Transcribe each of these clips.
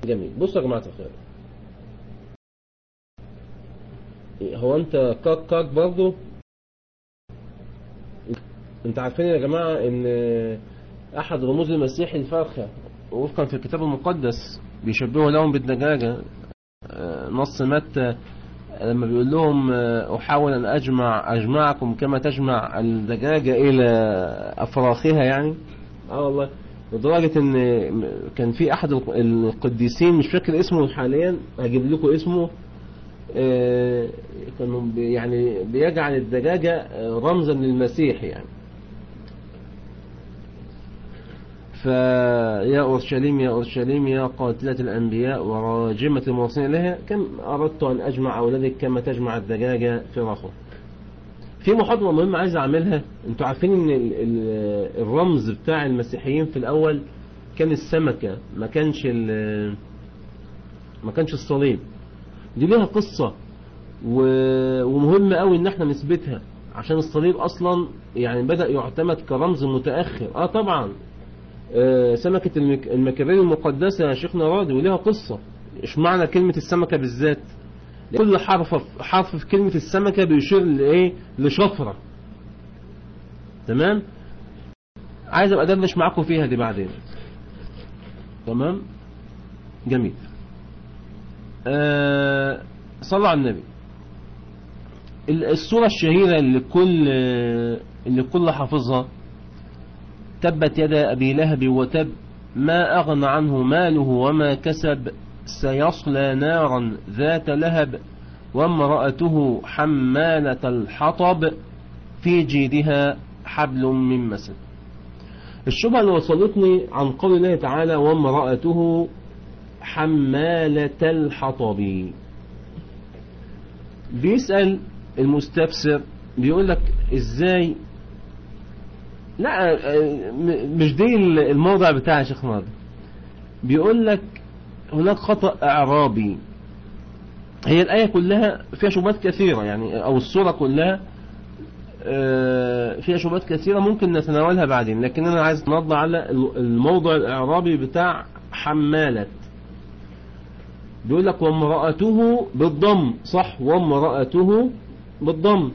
جميل بصوا يا جماعة الخير هو انت كاك كاك برضو انت عارفين يا جماعة ان احد رموز المسيح الفرخة وفقا في الكتاب المقدس بيشبهوا لهم بالدجاجة آه، نص متى لما بيقول لهم آه، احاول ان اجمع اجمعكم كما تجمع الدجاجة الى افراخها يعني اه والله لدرجة ان كان في احد القديسين مش فاكر اسمه حاليا هجيب لكم اسمه آه، كانوا بي- يعني بيجعل الدجاجة آه، رمزا للمسيح يعني فيا أورشليم يا أورشليم يا قاتلة الأنبياء وراجمة المواصلين إليها كم أردت أن أجمع أولادك كما تجمع الدجاجة فراخه في محاضرة مهمة عايز أعملها أنتوا عارفين إن ال- ال- الرمز بتاع المسيحيين في الأول كان السمكة ما كانش ال- ما كانش الصليب دي ليها قصة و- ومهم قوي ان احنا نثبتها عشان الصليب اصلا يعني بدأ يعتمد كرمز متأخر اه طبعا آه سمكة المك... المكابين المقدسة يا شيخنا راضي وليها قصة ايش معنى كلمة السمكة بالذات كل حرف حرف في كلمة السمكة بيشير لايه لشفرة تمام عايز ابقى ادردش معاكم فيها دي بعدين تمام جميل آه صلوا على النبي الصورة الشهيرة اللي كل اللي كل حافظها تبت يد أبي لهب وتب ما أغنى عنه ماله وما كسب سيصلى نارا ذات لهب وامرأته حمالة الحطب في جيدها حبل من مسد الشبهة اللي وصلتني عن قول الله تعالى وامرأته حمالة الحطب بيسأل المستفسر بيقول لك ازاي لا آه، م- مش دي الموضع بتاع يا شيخ ناظر بيقول لك هناك خطأ اعرابي هي الآية كلها فيها شبهات كثيرة يعني او الصورة كلها آه، فيها شبهات كثيرة ممكن نتناولها بعدين لكن انا عايز نضع على الموضع الاعرابي بتاع حمالة بيقول لك وامرأته بالضم صح وامرأته بالضم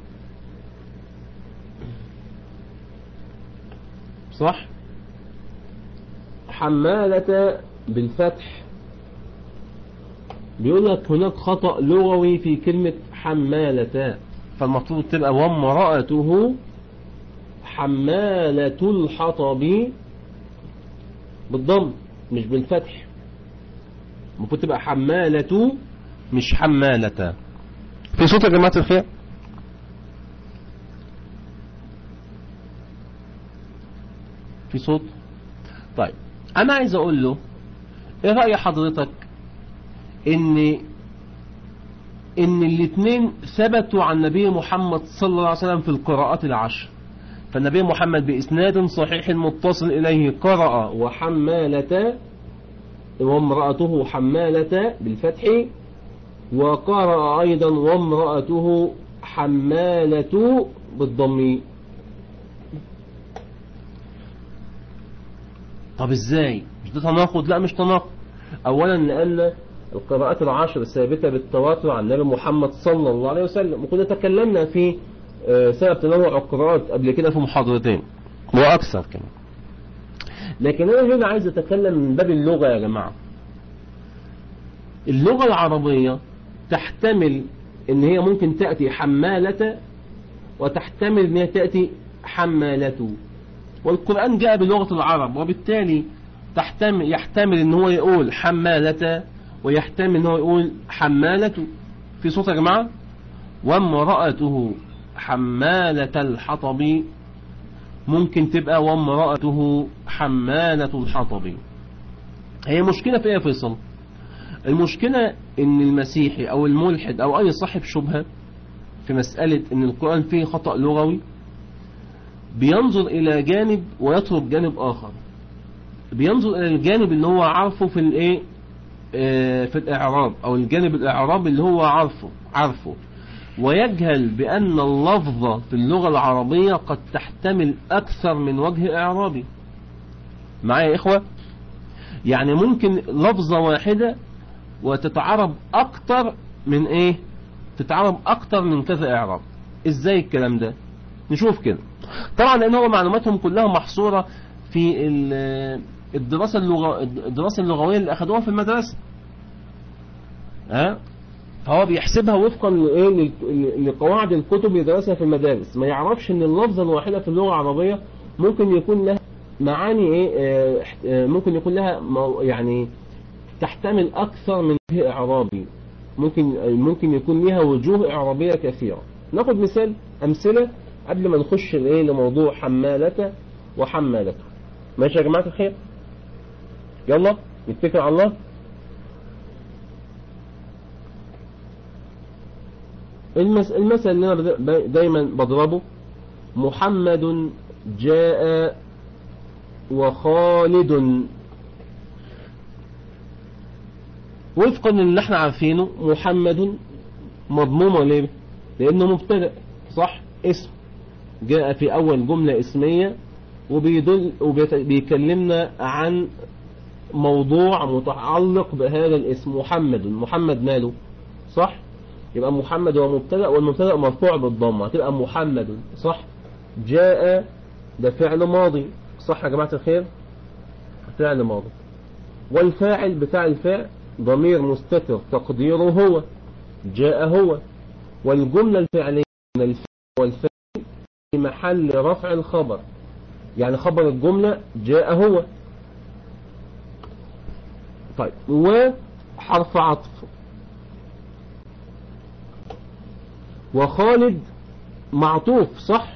صح حمالة بالفتح بيقول لك هناك خطأ لغوي في كلمة حمالة فالمفروض تبقى وامرأته حمالة الحطب بالضم مش بالفتح المفروض تبقى حمالة مش حمالة في صوت يا جماعة الخير في صوت طيب انا عايز اقول له ايه رأي حضرتك ان ان الاثنين ثبتوا عن النبي محمد صلى الله عليه وسلم في القراءات العشر فالنبي محمد بإسناد صحيح متصل إليه قرأ وحمالة وامرأته حمالة بالفتح وقرأ أيضا وامرأته حمالة بالضم طب ازاي مش ده تناقض لا مش تناقض اولا لان القراءات العشر ثابتة بالتواتر عن النبي محمد صلى الله عليه وسلم وكنا تكلمنا في آه، سبب تنوع القراءات قبل كده في محاضرتين واكثر كمان لكن انا هنا عايز اتكلم من باب اللغة يا جماعة اللغة العربية تحتمل ان هي ممكن تأتي حمالة وتحتمل ان هي تأتي حمالة والقرآن جاء بلغة العرب وبالتالي تحتمل يحتمل ان هو يقول حمالة ويحتمل ان هو يقول حمالة في صوت يا جماعة وامرأته حمالة الحطب ممكن تبقى وامرأته حمالة الحطب هي مشكلة في ايه يا فيصل المشكلة ان المسيحي او الملحد او اي صاحب شبهة في مسألة ان القرآن فيه خطأ لغوي بينظر الى جانب ويترك جانب اخر بينظر الى الجانب اللي هو عارفه في الايه آه، في الاعراب او الجانب الاعرابي اللي هو عارفه عارفه ويجهل بان اللفظة في اللغة العربية قد تحتمل اكثر من وجه اعرابي معايا يا اخوة يعني ممكن لفظة واحدة وتتعرب اكتر من ايه تتعرب اكتر من كذا اعراب ازاي الكلام ده نشوف كده طبعا لان هو معلوماتهم كلها محصورة في ال- الدراسة اللغة الدراسة اللغوية اللي اخدوها في المدرسة ها فهو بيحسبها وفقا لايه لل- لقواعد الكتب اللي درسها في المدارس ما يعرفش ان اللفظة الواحدة في اللغة العربية ممكن يكون لها معاني ايه آه، احت- آه، ممكن يكون لها مو- يعني تحتمل اكثر من وجه اعرابي ممكن ممكن يكون لها وجوه اعرابية كثيرة ناخد مثال امثلة قبل ما نخش الايه لموضوع حمالة وحمالته ماشي يا جماعة الخير يلا نتكل على الله المس... المثل اللي انا بد- ب- دايما بضربه محمد جاء وخالد وفقا للي احنا عارفينه محمد مضمومة ليه لانه مبتدأ صح اسم جاء في اول جملة اسمية وبيدل وبيكلمنا عن موضوع متعلق بهذا الاسم محمد محمد ماله صح يبقى محمد هو مبتدا والمبتدا مرفوع بالضمه هتبقى محمد صح جاء ده فعل ماضي صح يا جماعه الخير فعل ماضي والفاعل بتاع الفعل ضمير مستتر تقديره هو جاء هو والجمله الفعليه من الفعل والفعل في محل رفع الخبر يعني خبر الجمله جاء هو طيب وحرف عطف وخالد معطوف صح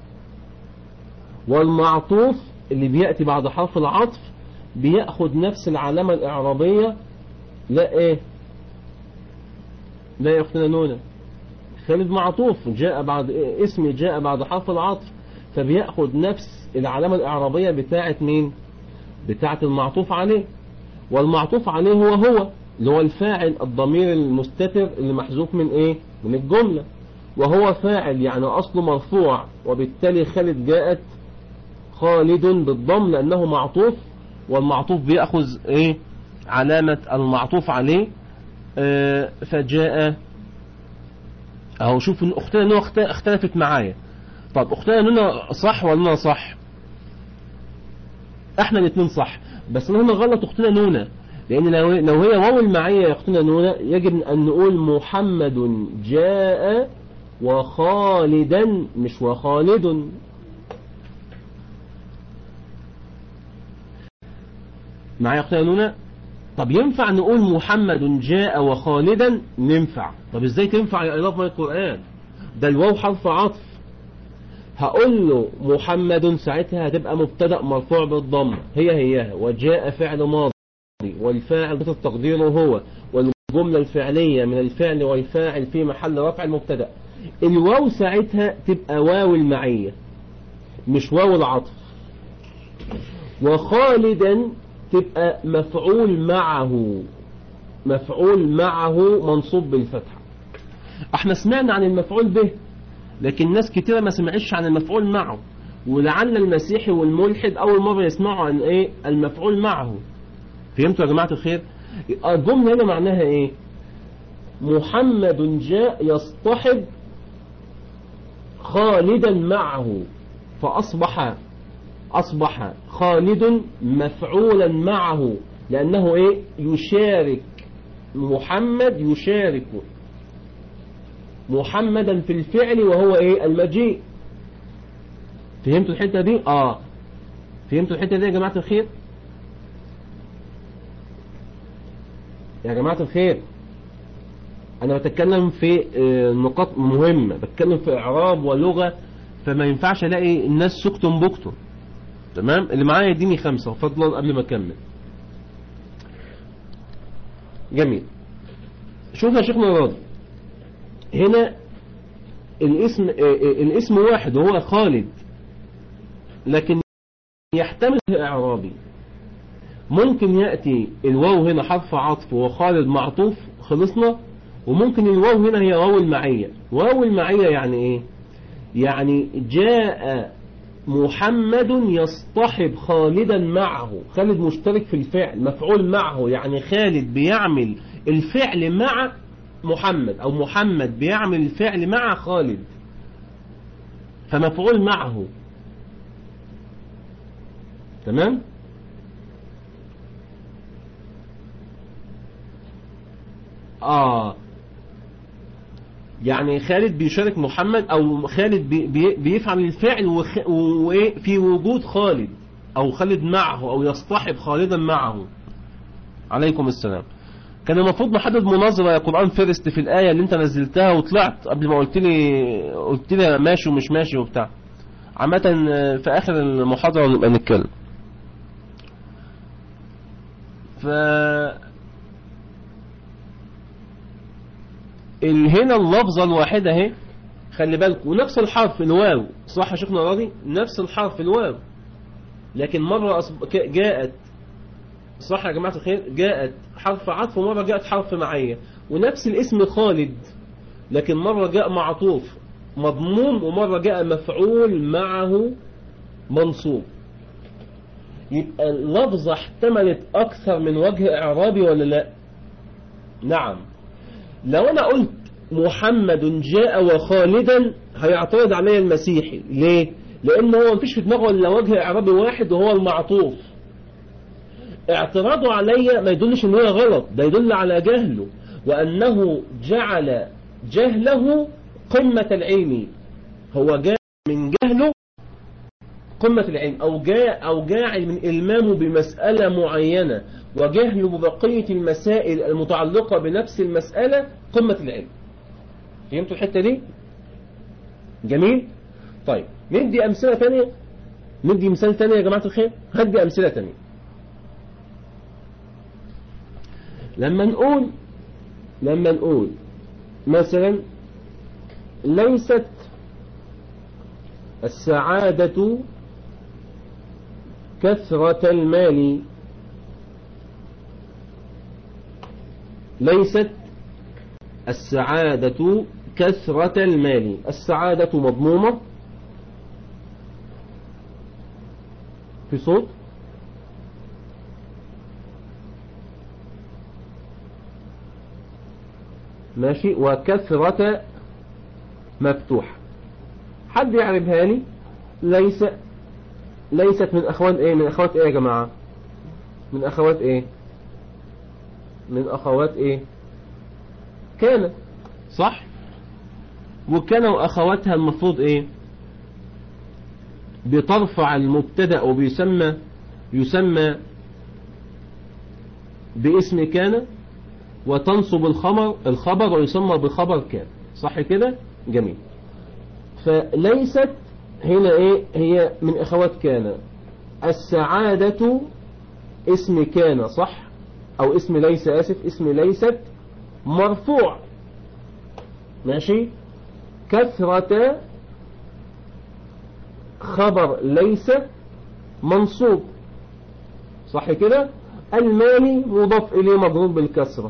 والمعطوف اللي بيأتي بعد حرف العطف بيأخذ نفس العلامة الإعرابية لا ايه لا يا اختنا نونة خالد معطوف جاء بعد إيه؟ اسم جاء بعد حرف العطف فبيأخذ نفس العلامة الإعرابية بتاعة مين بتاعة المعطوف عليه والمعطوف عليه هو هو اللي هو الفاعل الضمير المستتر اللي محذوف من ايه من الجملة وهو فاعل يعني اصله مرفوع وبالتالي خالد جاءت خالد بالضم لانه معطوف والمعطوف بيأخذ ايه علامة المعطوف عليه آه فجاء اهو شوف إن اختنا نونا اخت- اختلفت معايا طب اختنا نونا صح ولا انا صح احنا الاثنين صح بس انا هنا غلط اختنا نونا لان لو لو هي واو المعية يا اختنا نونا يجب ان نقول محمد جاء وخالدا مش وخالد معايا يا اختنا نونا طب ينفع نقول محمد جاء وخالدا ننفع طب ازاي تنفع يا الاف من القرآن ده الواو حرف عطف هقول له محمد ساعتها هتبقى مبتدا مرفوع بالضم هي هي وجاء فعل ماضي والفاعل تقديره هو والجملة الفعلية من الفعل والفاعل في محل رفع المبتدا الواو ساعتها تبقى واو المعية مش واو العطف وخالدا تبقى مفعول معه مفعول معه منصوب بالفتحة احنا سمعنا عن المفعول به لكن ناس كتيرة ما سمعتش عن المفعول معه ولعل المسيحي والملحد أول مرة يسمعوا عن إيه المفعول معه فهمتوا يا جماعة الخير الجملة هنا معناها إيه محمد جاء يصطحب خالدا معه فأصبح أصبح خالد مفعولا معه لأنه إيه يشارك محمد يشارك محمدا في الفعل وهو ايه المجيء فهمتوا الحتة دي اه فهمتوا الحتة دي يا جماعة الخير يا جماعة الخير انا بتكلم في آه، نقاط مهمة بتكلم في اعراب ولغة فما ينفعش الاقي الناس سكتم بكتم تمام اللي معايا يديني خمسة فضلا قبل ما اكمل جميل شوف يا شيخنا راضي هنا الاسم الاسم واحد وهو خالد لكن يحتمل اعرابي ممكن يأتي الواو هنا حرف عطف وخالد معطوف خلصنا وممكن الواو هنا هي واو المعية واو المعية يعني ايه يعني جاء محمد يصطحب خالدا معه خالد مشترك في الفعل مفعول معه يعني خالد بيعمل الفعل مع محمد أو محمد بيعمل الفعل مع خالد فمفعول معه تمام آه يعني خالد بيشارك محمد او خالد بي بي بيفعل الفعل في وجود خالد او خالد معه او يصطحب خالدا معه عليكم السلام كان المفروض نحدد مناظرة يا قرآن فيرست في الآية اللي انت نزلتها وطلعت قبل ما قلت لي قلت لي ماشي ومش ماشي وبتاع عامة في آخر المحاضرة نبقى نتكلم ف هنا اللفظة الواحدة اهي خلي بالكم ونفس الحرف الواو صح يا شيخنا راضي نفس الحرف الواو لكن مرة جاءت صح يا جماعة الخير جاءت حرف عطف ومرة جاءت حرف معية ونفس الاسم خالد لكن مرة جاء معطوف مضموم ومرة جاء مفعول معه منصوب يبقى اللفظة احتملت أكثر من وجه إعرابي ولا لا نعم لو أنا قلت محمد جاء وخالدا هيعترض علي المسيحي ليه لأن هو مفيش في دماغه إلا وجه إعرابي واحد وهو المعطوف اعتراضه علي ما يدلش ان هو غلط ده يدل على جهله وأنه جعل جهله قمة العلم هو جاء من جهله قمة العلم أو جاء أو جاعل من إلمامه بمسألة معينة وجهله ببقية المسائل المتعلقة بنفس المسألة قمة العلم فهمتوا الحتة دي جميل طيب ندي أمثلة تانية ندي مثال تانية يا جماعة الخير هدي أمثلة تانية لما نقول لما نقول مثلا ليست السعادة كثرة المال ليست السعادة كثرة المال السعادة مضمومة في صوت ماشي وكثرة مفتوح حد يعرفها لي ليس ليست من أخوات إيه من أخوات إيه يا جماعة من أخوات إيه من أخوات إيه كان صح وكان وأخواتها المفروض إيه بترفع المبتدا وبيسمى يسمى باسم كان وتنصب الخبر الخبر ويسمى بخبر كان صح كده جميل فليست هنا ايه هي من اخوات كان السعادة اسم كان صح او اسم ليس اسف اسم ليست مرفوع ماشي كثرة خبر ليس منصوب صح كده المالي مضاف إليه مضروب بالكسرة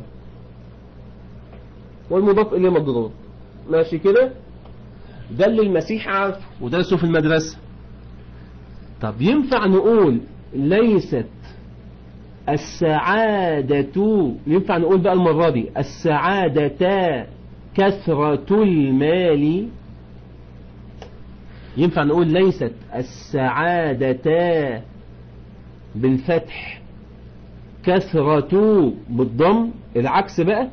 والمضاف إليه مضروب ماشي كده ده اللي المسيح عارف ودرسه في المدرسة طب ينفع نقول ليست السعادة ينفع نقول بقى المرة دي السعادة كثرة المال ينفع نقول ليست السعادة بالفتح كثرة بالضم العكس بقى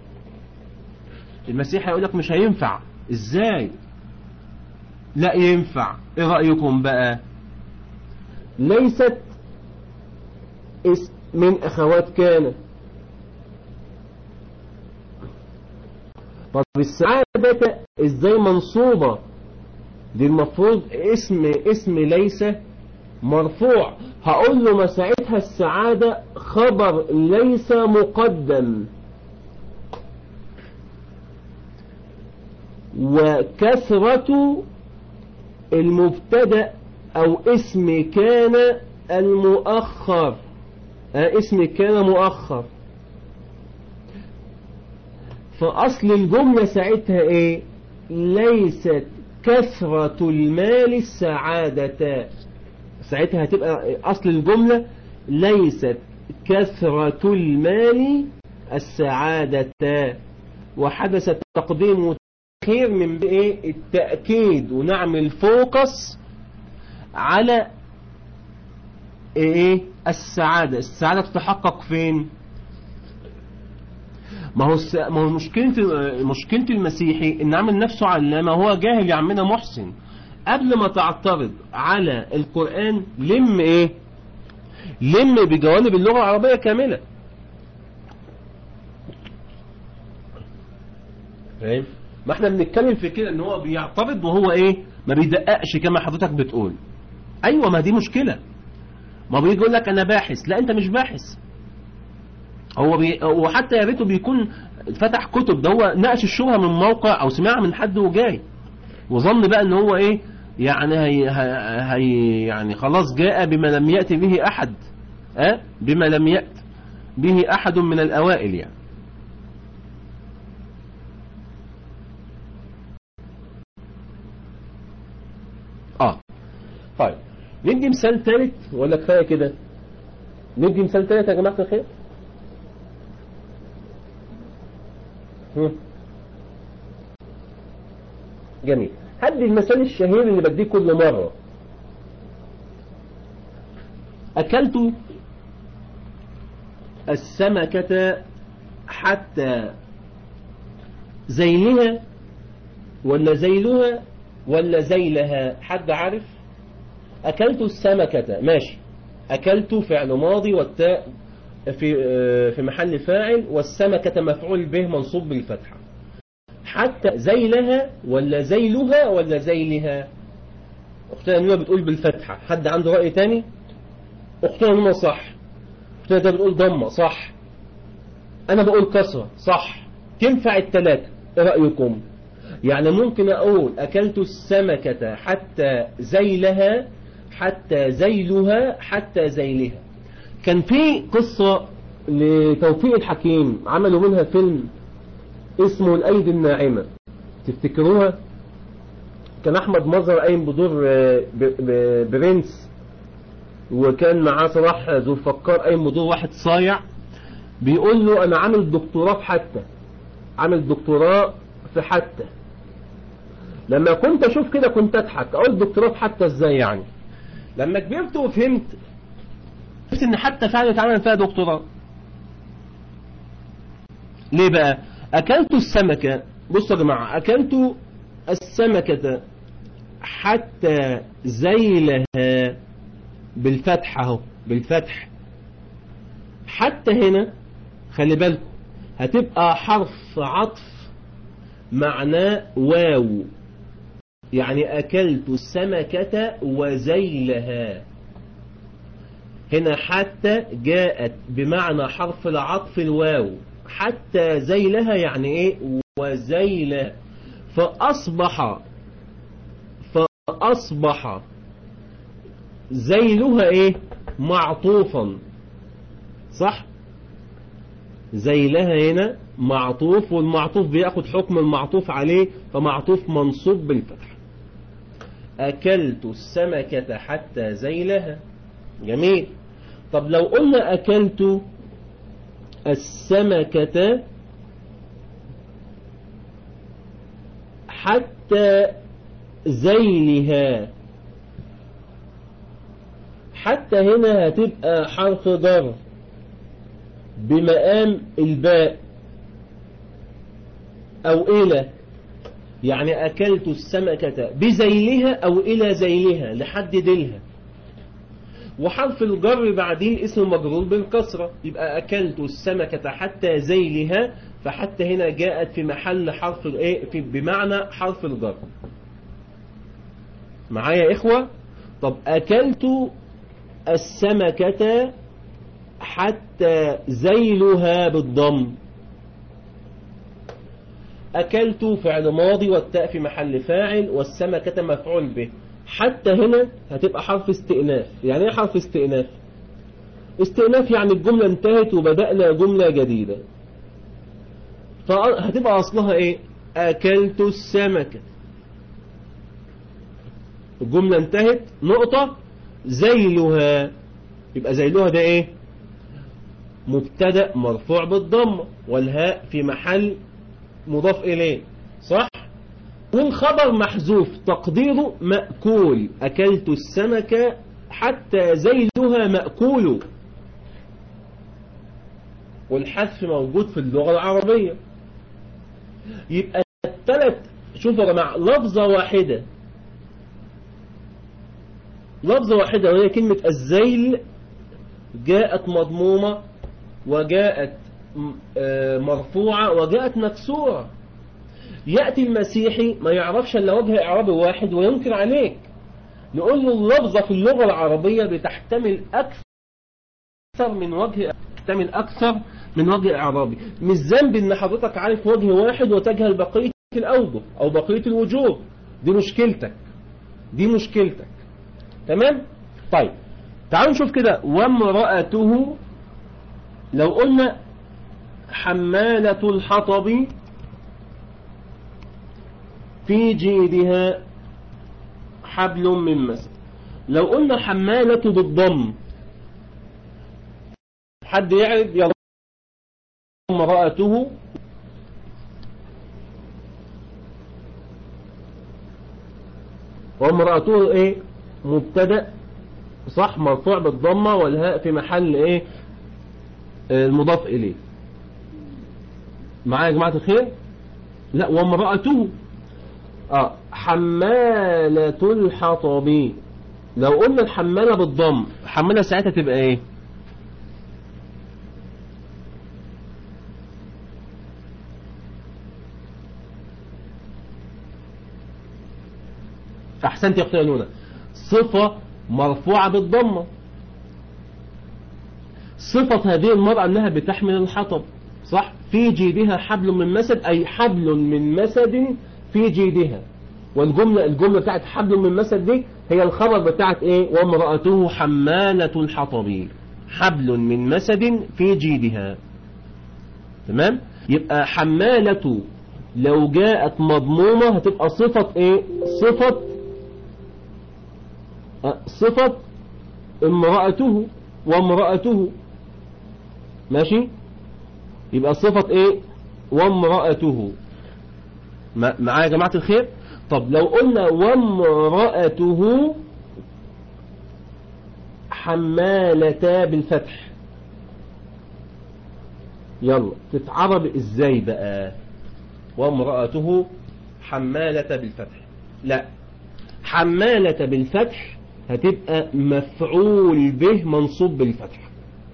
المسيح هيقول لك مش هينفع ازاي لا ينفع ايه رأيكم بقى ليست من اخوات كان طب السعادة ازاي منصوبة دي المفروض اسم اسم ليس مرفوع هقول له ما ساعتها السعادة خبر ليس مقدم وكثرة المبتدا او اسم كان المؤخر اسم كان مؤخر فاصل الجملة ساعتها ايه ليست كثرة المال السعادة ساعتها هتبقى أصل الجملة ليست كثرة المال السعادة وحدث التقديم والتأخير من ايه التأكيد ونعمل فوكس على ايه السعادة السعادة تتحقق فين ما هو الس... ما هو مشكلة مشكلة المسيحي ان عامل نفسه علامة هو جاهل يا عمنا محسن قبل ما تعترض على القرآن لم ايه لم بجوانب اللغة العربية كاملة فاهم ما احنا بنتكلم في كده ان هو بيعترض وهو ايه ما بيدققش كما حضرتك بتقول ايوه ما دي مشكلة ما بيجي يقول لك انا باحث لا انت مش باحث هو بي... وحتى يا ريته بيكون فتح كتب ده هو ناقش الشبهه من موقع او سمعها من حد وجاي وظن بقى ان هو ايه يعني هي, هي يعني خلاص جاء بما لم يأتي به احد أه؟ بما لم يأتي به احد من الاوائل يعني اه طيب ندي مثال ثالث ولا كفايه كده ندي مثال ثالث يا جماعه الخير جميل هدي المثال الشهير اللي بديه كل مرة أكلت السمكة حتى زيلها ولا زيلها ولا زيلها حد عارف أكلت السمكة ماشي أكلت فعل ماضي والتاء في في محل فاعل والسمكة مفعول به منصوب بالفتحة حتى زيلها ولا زيلها ولا زيلها أختنا نوى بتقول بالفتحة حد عنده رأي تاني أختنا نوى صح أختنا ده بتقول ضمة صح أنا بقول كسرة صح تنفع التلاتة إيه رأيكم يعني ممكن أقول أكلت السمكة حتى زيلها حتى زيلها حتى زيلها كان في قصة لتوفيق الحكيم عملوا منها فيلم اسمه الأيدي الناعمة تفتكروها كان أحمد مظهر قايم بدور برنس وكان معاه صلاح ذو الفكار قايم بدور واحد صايع بيقول له أنا عامل دكتوراه في حتى عامل دكتوراه في حتى لما كنت أشوف كده كنت أضحك أقول دكتوراه في حتى إزاي يعني لما كبرت وفهمت عرفت ان حتى فعلا اتعمل فيها دكتوراه ليه بقى اكلت السمكة بصوا يا جماعة اكلت السمكة حتى زيلها بالفتح اهو بالفتح حتى هنا خلي بالكم هتبقى حرف عطف معناه واو يعني أكلت السمكة وزيلها هنا حتى جاءت بمعنى حرف العطف الواو حتى زيلها يعني ايه وزيل فأصبح فأصبح زيلها ايه معطوفا صح زيلها هنا معطوف والمعطوف بياخد حكم المعطوف عليه فمعطوف منصوب بالفتح أكلت السمكة حتى زيلها جميل طب لو قلنا أكلت السمكة حتى زيلها حتى هنا هتبقى حرف ضر بمقام الباء أو إلى يعني أكلت السمكة بزيلها أو إلى زيلها لحد ديلها وحرف الجر بعدين اسم مجرور بالكسرة يبقى أكلت السمكة حتى زيلها فحتى هنا جاءت في محل حرف الايه في بمعنى حرف الجر معايا إخوة طب أكلت السمكة حتى زيلها بالضم أكلت فعل ماضي والتاء في محل فاعل والسمكة مفعول به حتى هنا هتبقى حرف استئناف يعني ايه حرف استئناف استئناف يعني الجملة انتهت وبدأنا جملة جديدة فهتبقى أصلها ايه أكلت السمكة الجملة انتهت نقطة زيلها يبقى زيلها ده ايه مبتدأ مرفوع بالضم والهاء في محل مضاف إليه صح والخبر محذوف تقديره مأكول أكلت السمك حتى زيلها مأكول والحذف موجود في اللغة العربية يبقى الثلاث شوفوا يا جماعة لفظة واحدة لفظة واحدة وهي كلمة الزيل جاءت مضمومة وجاءت مرفوعة وجاءت مكسورة يأتي المسيحي ما يعرفش الا وجه إعرابي واحد وينكر عليك نقول له اللفظة في اللغة العربية بتحتمل أكثر من وجه تحتمل أكثر من وجه إعرابي مش ذنب إن حضرتك عارف وجه واحد وتجهل بقية الأوجه أو بقية الوجوه دي مشكلتك دي مشكلتك تمام طيب تعالوا نشوف كده وامرأته لو قلنا حمالة الحطب في جيدها حبل من مسد لو قلنا حمالة بالضم حد يعرف يا امرأته وامرأته ايه مبتدأ صح مرفوع بالضمة والهاء في محل ايه المضاف اليه معايا يا جماعة الخير لا وامرأته اه حمالة الحطب لو قلنا الحمالة بالضم حمالة ساعتها تبقى ايه احسنت يا اختي نونة صفة مرفوعة بالضمة صفة هذه المرأة انها بتحمل الحطب صح في جيدها حبل من مسد اي حبل من مسد في جيدها والجملة الجملة بتاعت حبل من مسد دي هي الخبر بتاعت ايه وامرأته حمالة الحطب حبل من مسد في جيدها تمام يبقى حمالة لو جاءت مضمومة هتبقى صفة ايه صفة صفة امرأته وامرأته ماشي يبقى صفة ايه وامرأته معايا يا جماعة الخير طب لو قلنا وامرأته حمالتا بالفتح يلا تتعرب ازاي بقى وامرأته حمالة بالفتح لا حمالة بالفتح هتبقى مفعول به منصوب بالفتح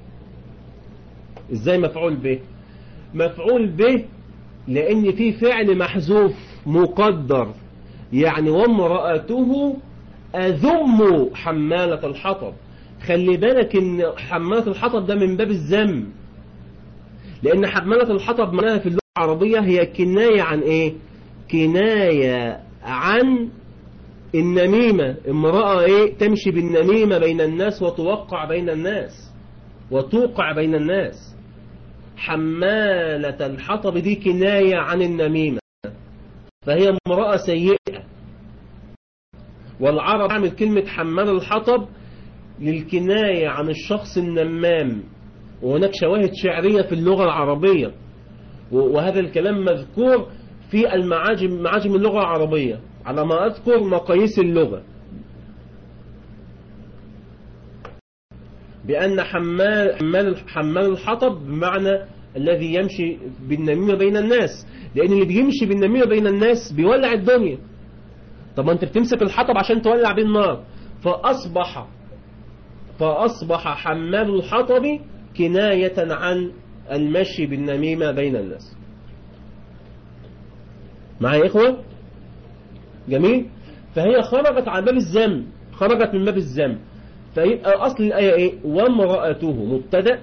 ازاي مفعول به مفعول به لان في فعل محذوف مقدر يعني وامرأته أذم حمالة الحطب خلي بالك ان حمالة الحطب ده من باب الذم لان حمالة الحطب معناها في اللغة العربية هي كناية عن ايه كناية عن النميمة امرأة ايه تمشي بالنميمة بين الناس وتوقع بين الناس وتوقع بين الناس حمالة الحطب دي كناية عن النميمة فهي امرأة سيئة والعرب عمل كلمة حمال الحطب للكناية عن الشخص النمام وهناك شواهد شعرية في اللغة العربية وهذا الكلام مذكور في المعاجم معاجم اللغة العربية على ما أذكر مقاييس اللغة بأن حمال, حمال, حمال الحطب بمعنى الذي يمشي بالنميمة بين الناس لأن اللي بيمشي بالنميمة بين الناس بيولع الدنيا طب ما أنت بتمسك الحطب عشان تولع بيه النار فأصبح فأصبح حمال الحطب كناية عن المشي بالنميمة بين الناس معايا يا إخوة جميل فهي خرجت عن باب الذم خرجت من باب الذم فيبقى أصل الآية إيه وامرأته مبتدأ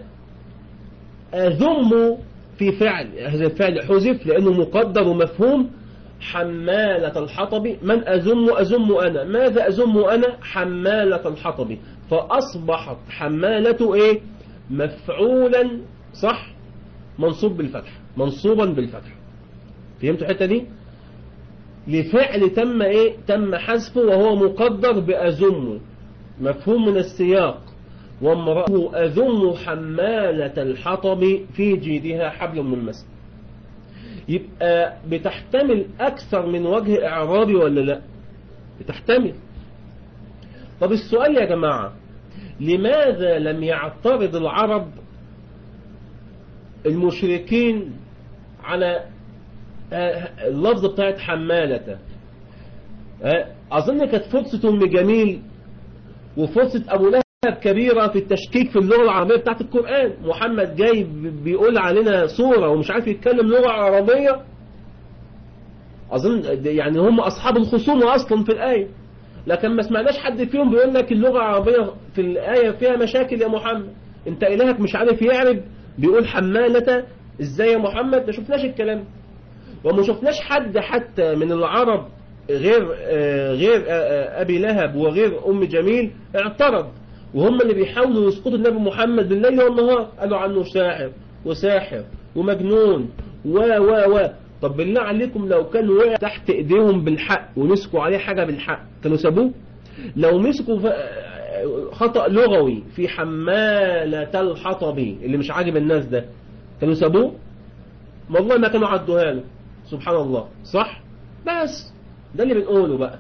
أذم في فعل هذا الفعل حذف لأنه مقدر ومفهوم حمالة الحطب من أذم أذم أنا ماذا أذم أنا حمالة الحطب فأصبحت حمالة إيه مفعولا صح منصوب بالفتح منصوبا بالفتح فهمتوا الحتة دي لفعل تم ايه تم حذفه وهو مقدر بأذمه مفهوم من السياق وامرأته أذم حمالة الحطب في جيدها حبل من المسد يبقى بتحتمل أكثر من وجه إعرابي ولا لا بتحتمل طب السؤال يا جماعة لماذا لم يعترض العرب المشركين على اللفظ بتاعت حمالة أظن كانت فرصة أم جميل وفرصة أبو لهب كبيرة في التشكيك في اللغة العربية بتاعت القرآن محمد جاي بيقول علينا صورة ومش عارف يتكلم لغة عربية أظن يعني هم أصحاب الخصومة أصلا في الآية لكن ما سمعناش حد فيهم بيقول لك اللغة العربية في الآية فيها مشاكل يا محمد انت إلهك مش عارف يعرب بيقول حمالة ازاي يا محمد ما شفناش الكلام وما شفناش حد حتى من العرب غير غير أبي لهب وغير أم جميل اعترض وهم اللي بيحاولوا يسقطوا النبي محمد بالليل والنهار قالوا عنه شاعر وساحر ومجنون و و و طب بالله عليكم لو كان وقع تحت ايديهم بالحق ومسكوا عليه حاجة بالحق كانوا سابوه لو مسكوا خطأ لغوي في حمالة الحطب اللي مش عاجب الناس ده كانوا سابوه والله ما كانوا عدوها له سبحان الله صح بس ده اللي بنقوله بقى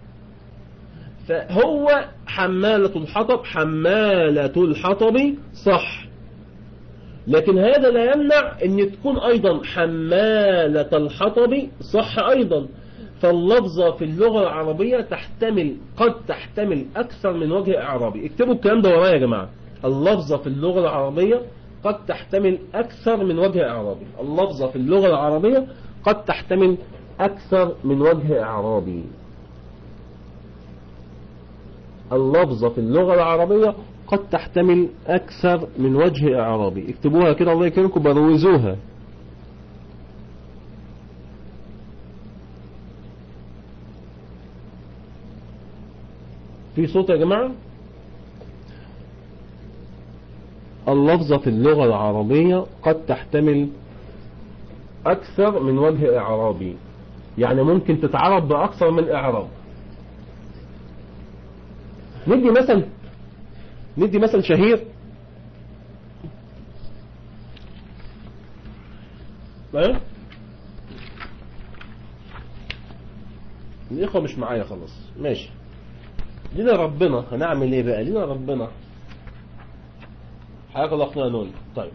فهو حمالة الحطب حمالة الحطب صح لكن هذا لا يمنع ان تكون ايضا حمالة الحطب صح ايضا فاللفظة في اللغة العربية تحتمل قد تحتمل اكثر من وجه اعرابي اكتبوا الكلام ده ورايا يا جماعة اللفظة في اللغة العربية قد تحتمل اكثر من وجه اعرابي اللفظة في اللغة العربية قد تحتمل اكثر من وجه اعرابي اللفظة في اللغة العربية قد تحتمل أكثر من وجه إعرابي اكتبوها كده الله يكرمكم بروزوها في صوت يا جماعة اللفظة في اللغة العربية قد تحتمل أكثر من وجه إعرابي يعني ممكن تتعرض بأكثر من إعراب ندي مثل ندي مثل شهير ايه الاخوة مش معايا خلاص ماشي لنا ربنا هنعمل ايه بقى لنا ربنا حياك الله اخونا نول طيب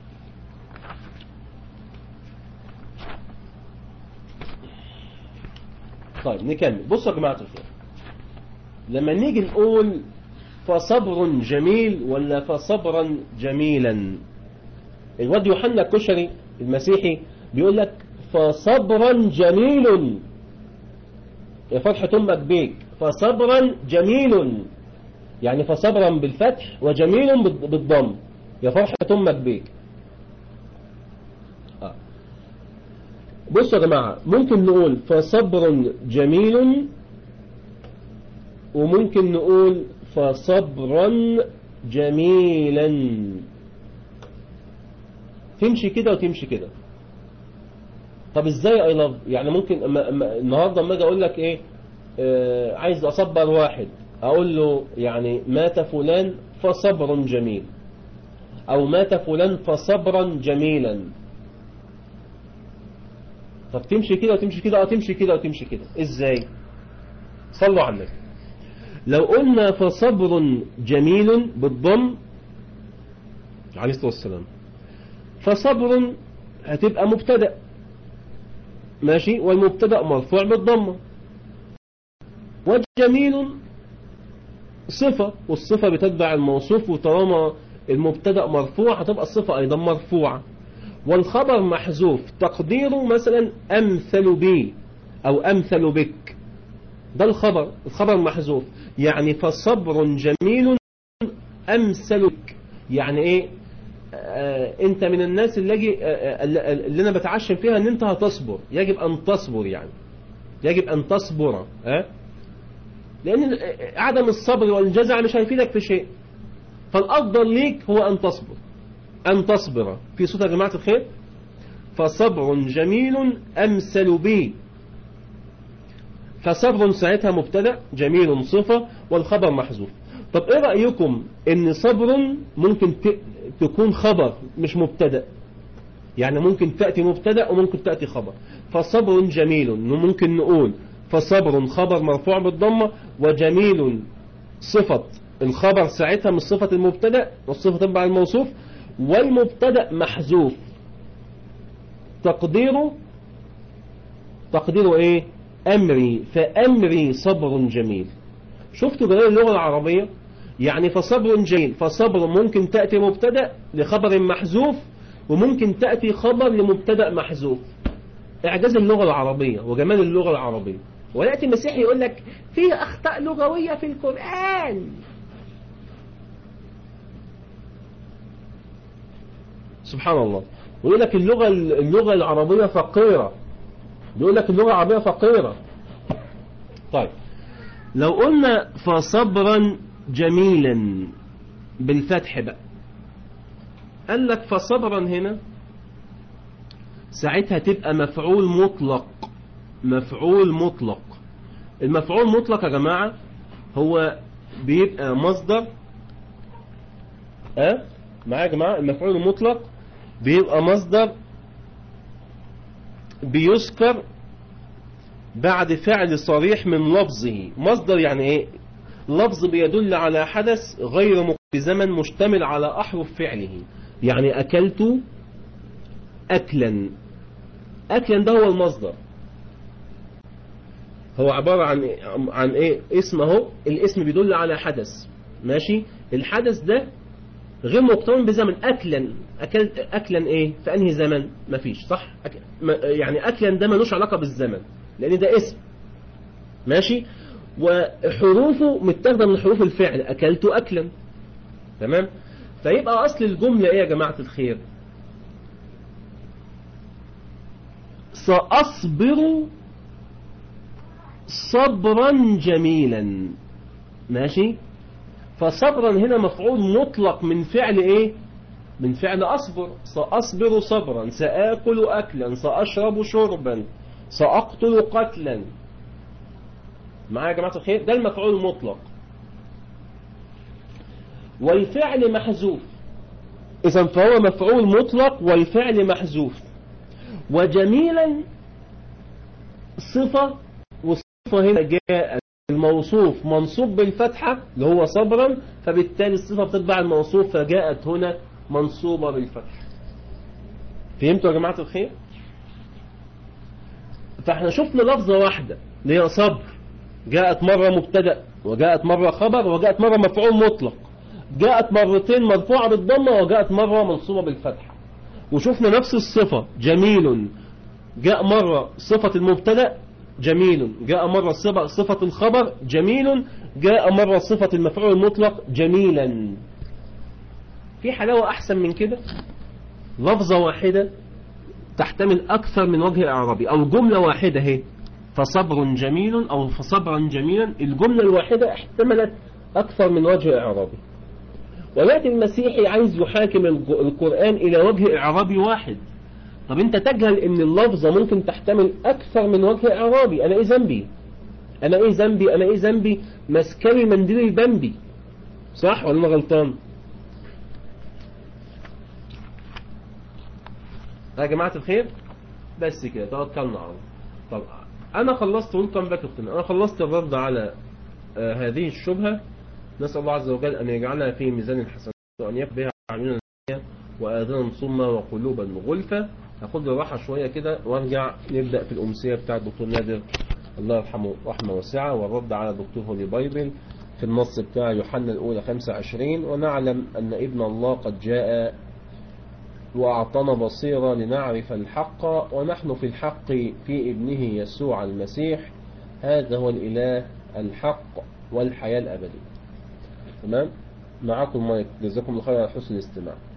طيب نكمل بصوا يا جماعة الخير لما نيجي نقول فصبر جميل ولا فصبرا جميلا الواد يوحنا الكشري المسيحي بيقول لك فصبرا جميل يا فرحة أمك بيك فصبرا جميل يعني فصبرا بالفتح وجميل بالضم يا فرحة أمك بيك آه. بصوا يا جماعة ممكن نقول فصبر جميل وممكن نقول فصبرا جميلا تمشي كده وتمشي كده طب ازاي اي لاف يعني ممكن أما أما النهارده اما اجي اقول لك ايه آه عايز اصبر واحد اقول له يعني مات فلان فصبر جميل او مات فلان فصبرا جميلا طب تمشي كده وتمشي كده او تمشي كده وتمشي كده ازاي صلوا على النبي لو قلنا فصبر جميل بالضم عليه الصلاة والسلام فصبر هتبقى مبتدأ ماشي والمبتدأ مرفوع بالضمة وجميل صفة والصفة بتتبع الموصوف وطالما المبتدأ مرفوع هتبقى الصفة أيضا مرفوعة والخبر محذوف تقديره مثلا أمثل بي أو أمثل بك ده الخبر الخبر محذوف يعني فصبر جميل أمثل بك يعني إيه آه انت من الناس اللي, أجي آه اللي انا بتعشم فيها ان انت هتصبر يجب ان تصبر يعني يجب ان تصبر أه؟ لان عدم الصبر والجزع مش هيفيدك في شيء فالافضل ليك هو ان تصبر ان تصبر في صوت يا جماعة الخير فصبر جميل امثل بي فصبر ساعتها مبتدا جميل صفة والخبر محذوف طب ايه رأيكم ان صبر ممكن تكون خبر مش مبتدا يعني ممكن تأتي مبتدا وممكن تأتي خبر فصبر جميل ممكن نقول فصبر خبر مرفوع بالضمة وجميل صفة الخبر ساعتها من صفة المبتدا والصفة تبع الموصوف والمبتدا محذوف تقديره تقديره ايه امري فامري صبر جميل شفتوا جلال اللغة العربية يعني فصبر جميل فصبر ممكن تأتي مبتدا لخبر محذوف وممكن تأتي خبر لمبتدا محذوف اعجاز اللغة العربية وجمال اللغة العربية ويأتي المسيح يقول لك فيه أخطاء لغوية في القرآن سبحان الله ويقول لك اللغة اللغة العربية فقيرة يقول لك اللغة العربية فقيرة طيب لو قلنا فصبرا جميلا بالفتح بقى قال لك فصبرا هنا ساعتها تبقى مفعول مطلق مفعول مطلق المفعول مطلق يا جماعة هو بيبقى مصدر اه معايا يا جماعة المفعول المطلق بيبقى مصدر بيذكر بعد فعل صريح من لفظه مصدر يعني ايه لفظ بيدل على حدث غير بزمن مشتمل على أحرف فعله يعني أكلت أكلا أكلا ده هو المصدر هو عبارة عن عن ايه اسم اهو الاسم بيدل على حدث ماشي الحدث ده غير مقترن بزمن اكلا اكلت اكلا ايه في انهي زمن مفيش صح أك... يعني اكلا ده ملوش علاقة بالزمن لان ده اسم ماشي وحروفه متاخده من حروف الفعل اكلت اكلا تمام فيبقى اصل الجملة ايه يا جماعة الخير سأصبر صبرا جميلا ماشي فصبرا هنا مفعول مطلق من فعل ايه من فعل اصبر ساصبر صبرا ساكل اكلا ساشرب شربا ساقتل قتلا معايا يا جماعه الخير ده المفعول المطلق والفعل محذوف اذا فهو مفعول مطلق والفعل محذوف وجميلا صفه هنا جاء الموصوف منصوب بالفتحة اللي هو صبرا فبالتالي الصفة بتتبع الموصوف فجاءت هنا منصوبة بالفتحة فهمتوا يا جماعة الخير فاحنا شفنا لفظة واحدة اللي هي صبر جاءت مرة مبتدأ وجاءت مرة خبر وجاءت مرة مفعول مطلق جاءت مرتين مرفوعة بالضمة وجاءت مرة منصوبة بالفتحة وشفنا نفس الصفة جميل جاء مرة صفة المبتدأ جميل جاء مرة صفة الخبر جميل جاء مرة صفة المفعول المطلق جميلا في حلاوة أحسن من كده لفظة واحدة تحتمل أكثر من وجه إعرابي أو جملة واحدة هي فصبر جميل أو فصبرا جميلا الجملة الواحدة احتملت أكثر من وجه إعرابي ولكن المسيحي عايز يحاكم القرآن إلى وجه إعرابي واحد طب انت تجهل ان اللفظة ممكن تحتمل اكثر من وجه اعرابي انا ايه ذنبي انا ايه ذنبي انا ايه ذنبي مسكري منديل البنبي صح ولا انا غلطان يا جماعة الخير بس كده توكلنا على الله طب انا خلصت وانتم باك انا خلصت الرد على آه هذه الشبهة نسأل الله عز وجل ان يجعلها في ميزان الحسنات وان يقبها عيوننا وآذانا صمة وقلوبا غلفة هاخد له راحة شوية كده وارجع نبدأ في الأمسية بتاع الدكتور نادر الله يرحمه رحمة واسعة والرد على الدكتور هولي بايبل في النص بتاع يوحنا الأولى 25 ونعلم أن ابن الله قد جاء وأعطانا بصيرة لنعرف الحق ونحن في الحق في ابنه يسوع المسيح هذا هو الإله الحق والحياة الأبدية تمام معكم مايك جزاكم الله خير على حسن الاستماع